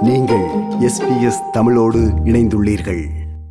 நீங்கள் எஸ்பிஎஸ் தமிழோடு இணைந்துள்ளீர்கள்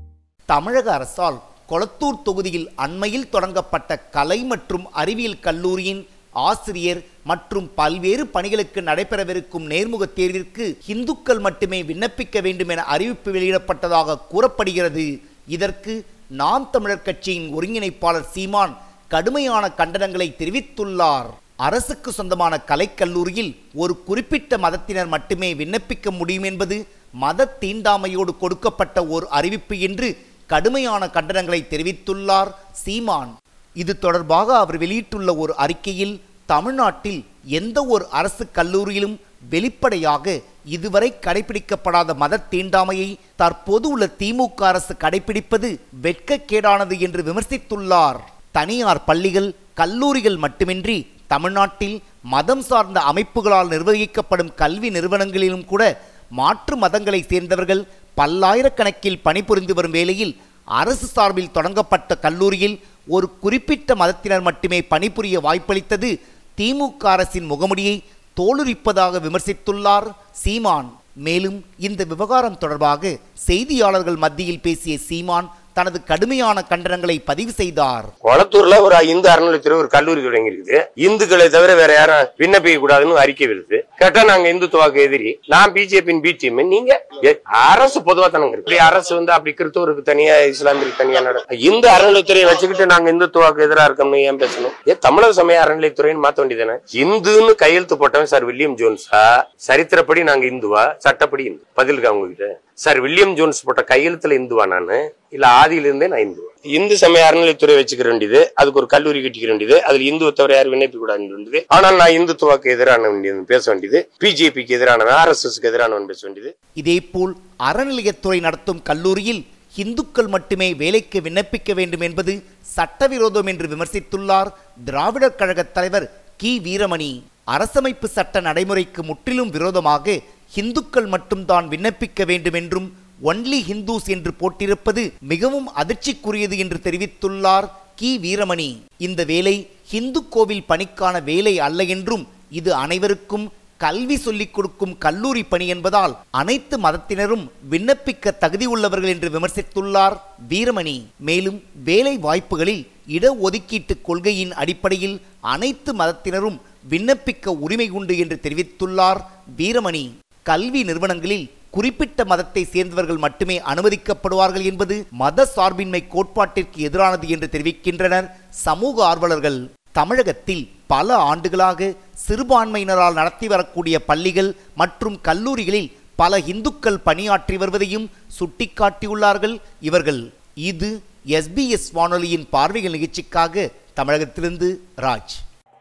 தமிழக அரசால் கொளத்தூர் தொகுதியில் அண்மையில் தொடங்கப்பட்ட கலை மற்றும் அறிவியல் கல்லூரியின் ஆசிரியர் மற்றும் பல்வேறு பணிகளுக்கு நடைபெறவிருக்கும் நேர்முகத் தேர்விற்கு இந்துக்கள் மட்டுமே விண்ணப்பிக்க வேண்டும் என அறிவிப்பு வெளியிடப்பட்டதாக கூறப்படுகிறது இதற்கு நாம் தமிழர் கட்சியின் ஒருங்கிணைப்பாளர் சீமான் கடுமையான கண்டனங்களை தெரிவித்துள்ளார் அரசுக்கு சொந்தமான கலைக்கல்லூரியில் ஒரு குறிப்பிட்ட மதத்தினர் மட்டுமே விண்ணப்பிக்க முடியும் என்பது மத தீண்டாமையோடு கொடுக்கப்பட்ட ஒரு அறிவிப்பு என்று கடுமையான கண்டனங்களை தெரிவித்துள்ளார் சீமான் இது தொடர்பாக அவர் வெளியிட்டுள்ள ஒரு அறிக்கையில் தமிழ்நாட்டில் எந்த ஒரு அரசு கல்லூரியிலும் வெளிப்படையாக இதுவரை கடைபிடிக்கப்படாத மத தீண்டாமையை தற்போது உள்ள திமுக அரசு கடைபிடிப்பது வெட்கக்கேடானது என்று விமர்சித்துள்ளார் தனியார் பள்ளிகள் கல்லூரிகள் மட்டுமின்றி தமிழ்நாட்டில் மதம் சார்ந்த அமைப்புகளால் நிர்வகிக்கப்படும் கல்வி நிறுவனங்களிலும் கூட மாற்று மதங்களை சேர்ந்தவர்கள் பல்லாயிரக்கணக்கில் பணிபுரிந்து வரும் வேளையில் அரசு சார்பில் தொடங்கப்பட்ட கல்லூரியில் ஒரு குறிப்பிட்ட மதத்தினர் மட்டுமே பணிபுரிய வாய்ப்பளித்தது திமுக அரசின் முகமுடியை தோலுரிப்பதாக விமர்சித்துள்ளார் சீமான் மேலும் இந்த விவகாரம் தொடர்பாக செய்தியாளர்கள் மத்தியில் பேசிய சீமான் தனது கடுமையான கண்டனங்களை பதிவு செய்தார் கொளத்தூர்ல ஒரு இந்து அறநிலையத்துறை ஒரு கல்லூரி தொடங்கி இருக்குது இந்துக்களை தவிர வேற யாரும் விண்ணப்பிக்க கூடாதுன்னு அறிக்கை வருது கேட்டா நாங்க இந்துத்துவாக்கு எதிரி நான் பிஜேபியின் பி டீம் நீங்க எ- அரசு பொதுவா தானங்க இருக்கு இப்படி அரசு வந்து அப்படி கிறிஸ்தவருக்கு தனியா இஸ்லாமியருக்கு தனியா நட இந்து அறநிலையத்துறையை வச்சுக்கிட்டு நாங்க இந்துத்துவாக்கு எதிரா இருக்கோம்னு ஏன் பேசணும் ஏன் தமிழக சமய அறநிலையத்துறைன்னு மாத்த வேண்டியதானே இந்துன்னு கையெழுத்து போட்டவன் சார் வில்லியம் ஜோன்ஸா சரித்திரப்படி நாங்க இந்துவா சட்டப்படி இந்து பதில் இருக்கா உங்ககிட்ட சார் வில்லியம் ஜோன்ஸ் போட்ட கையெழுத்துல இந்துவா நானு இல்ல ஆதியில இருந்தே நான் இந்துவா இந்து சமய அறநிலையத்துறை வச்சுக்க வேண்டியது அதுக்கு ஒரு கல்லூரி கட்டிக்க வேண்டியது அதுல இந்துவை தவிர யாரும் விண்ணப்பிக்க கூடாது வேண்டியது ஆனால் நான் இந்துத்துவாக்கு எதிரான வேண்டியது பேச வேண்டியது பிஜேபிக்கு எதிரானவன் ஆர்எஸ்எஸ்க்கு எதிரானவன் பேச வேண்டியது இதேபோல் அறநிலையத்துறை நடத்தும் கல்லூரியில் இந்துக்கள் மட்டுமே வேலைக்கு விண்ணப்பிக்க வேண்டும் என்பது சட்டவிரோதம் என்று விமர்சித்துள்ளார் திராவிடர் கழக தலைவர் கி வீரமணி அரசமைப்பு சட்ட நடைமுறைக்கு முற்றிலும் விரோதமாக இந்துக்கள் மட்டும்தான் விண்ணப்பிக்க வேண்டும் என்றும் ஒன்லி ஹிந்துஸ் என்று போட்டிருப்பது மிகவும் அதிர்ச்சிக்குரியது என்று தெரிவித்துள்ளார் கி வீரமணி இந்த வேலை இந்து கோவில் பணிக்கான வேலை அல்ல என்றும் இது அனைவருக்கும் கல்வி சொல்லிக் கொடுக்கும் கல்லூரி பணி என்பதால் அனைத்து மதத்தினரும் விண்ணப்பிக்க தகுதி உள்ளவர்கள் என்று விமர்சித்துள்ளார் வீரமணி மேலும் வேலை வாய்ப்புகளில் இடஒதுக்கீட்டு கொள்கையின் அடிப்படையில் அனைத்து மதத்தினரும் விண்ணப்பிக்க உரிமை உண்டு என்று தெரிவித்துள்ளார் வீரமணி கல்வி நிறுவனங்களில் குறிப்பிட்ட மதத்தை சேர்ந்தவர்கள் மட்டுமே அனுமதிக்கப்படுவார்கள் என்பது மத சார்பின்மை கோட்பாட்டிற்கு எதிரானது என்று தெரிவிக்கின்றனர் சமூக ஆர்வலர்கள் தமிழகத்தில் பல ஆண்டுகளாக சிறுபான்மையினரால் நடத்தி வரக்கூடிய பள்ளிகள் மற்றும் கல்லூரிகளில் பல இந்துக்கள் பணியாற்றி வருவதையும் சுட்டிக்காட்டியுள்ளார்கள் இவர்கள் இது எஸ்பிஎஸ் வானொலியின் பார்வைகள் நிகழ்ச்சிக்காக தமிழகத்திலிருந்து ராஜ்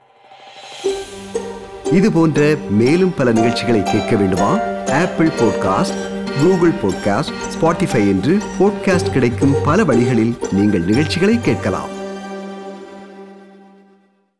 இது போன்ற மேலும் பல நிகழ்ச்சிகளை கேட்க வேண்டுமா Apple podcast Google podcast Spotify என்று பாட்காஸ்ட் கிடைக்கும் பல வழிகளில் நீங்கள் நிகழ்ச்சிகளை கேட்கலாம்